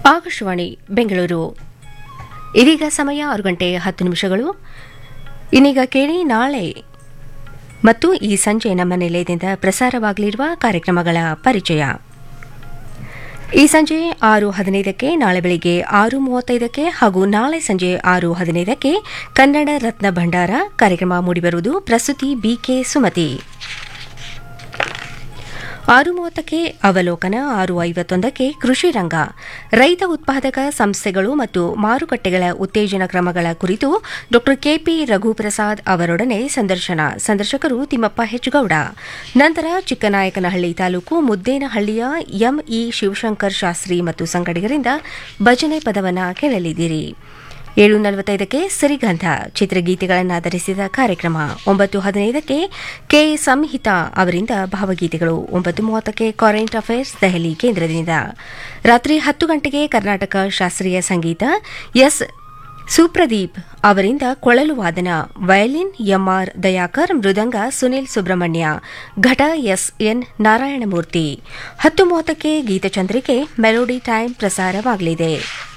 ಆಕಾಶವಾಣಿ ಬೆಂಗಳೂರು ಇದೀಗ ಸಮಯ ಆರು ಗಂಟೆ ಹತ್ತು ನಿಮಿಷಗಳು ಇನ್ನೀಗ ಕೇಳಿ ನಾಳೆ ಮತ್ತು ಈ ಸಂಜೆ ನಮ್ಮ ನಿಲಯದಿಂದ ಪ್ರಸಾರವಾಗಲಿರುವ ಕಾರ್ಯಕ್ರಮಗಳ ಪರಿಚಯ ಈ ಸಂಜೆ ಆರು ಹದಿನೈದಕ್ಕೆ ನಾಳೆ ಬೆಳಿಗ್ಗೆ ಆರು ಮೂವತ್ತೈದಕ್ಕೆ ಹಾಗೂ ನಾಳೆ ಸಂಜೆ ಆರು ಹದಿನೈದಕ್ಕೆ ಕನ್ನಡ ರತ್ನ ಭಂಡಾರ ಕಾರ್ಯಕ್ರಮ ಮೂಡಿಬರುವುದು ಪ್ರಸ್ತುತಿ ಬಿಕೆ ಸುಮತಿ ಆರು ಮೂವತ್ತಕ್ಕೆ ಅವಲೋಕನ ಆರು ಐವತ್ತೊಂದಕ್ಕೆ ಕೃಷಿ ರಂಗ ರೈತ ಉತ್ಪಾದಕ ಸಂಸ್ಥೆಗಳು ಮತ್ತು ಮಾರುಕಟ್ಟೆಗಳ ಉತ್ತೇಜನ ಕ್ರಮಗಳ ಕುರಿತು ಡಾ ಕೆಪಿ ರಘುಪ್ರಸಾದ್ ಅವರೊಡನೆ ಸಂದರ್ಶನ ಸಂದರ್ಶಕರು ತಿಮ್ಮಪ್ಪ ಹೆಚ್ಗೌಡ ನಂತರ ಚಿಕ್ಕನಾಯಕನಹಳ್ಳಿ ತಾಲೂಕು ಮುದ್ದೇನಹಳ್ಳಿಯ ಎಂಇ ಶಿವಶಂಕರ್ ಶಾಸ್ತ್ರಿ ಮತ್ತು ಸಂಗಡಿಗರಿಂದ ಭಜನೆ ಪದವನ್ನು ಕೇಳಲಿದ್ದೀರಿ ಏಳು ನಲವತ್ತೈದಕ್ಕೆ ಸಿರಿಗಂಧ ಚಿತ್ರಗೀತೆಗಳನ್ನಾಧರಿಸಿದ ಕಾರ್ಯಕ್ರಮ ಒಂಬತ್ತು ಹದಿನೈದಕ್ಕೆ ಕೆ ಸಂಹಿತಾ ಅವರಿಂದ ಭಾವಗೀತೆಗಳು ಒಂಬತ್ತು ಮೂವತ್ತಕ್ಕೆ ಕರೆಂಟ್ ಅಫೇರ್ಸ್ ದೆಹಲಿ ಕೇಂದ್ರದಿಂದ ರಾತ್ರಿ ಹತ್ತು ಗಂಟೆಗೆ ಕರ್ನಾಟಕ ಶಾಸ್ತ್ರೀಯ ಸಂಗೀತ ಎಸ್ ಸುಪ್ರದೀಪ್ ಅವರಿಂದ ಕೊಳಲು ವಾದನ ವಯಲಿನ್ ಎಂಆರ್ ದಯಾಕರ್ ಮೃದಂಗ ಸುನಿಲ್ ಸುಬ್ರಹ್ಮಣ್ಯ ಘಟ ಎಸ್ ಎನ್ ನಾರಾಯಣಮೂರ್ತಿ ಹತ್ತು ಮೂವತ್ತಕ್ಕೆ ಗೀತಚಂದ್ರಿಕೆ ಮೆಲೋಡಿ ಟೈಮ್ ಪ್ರಸಾರವಾಗಲಿದೆ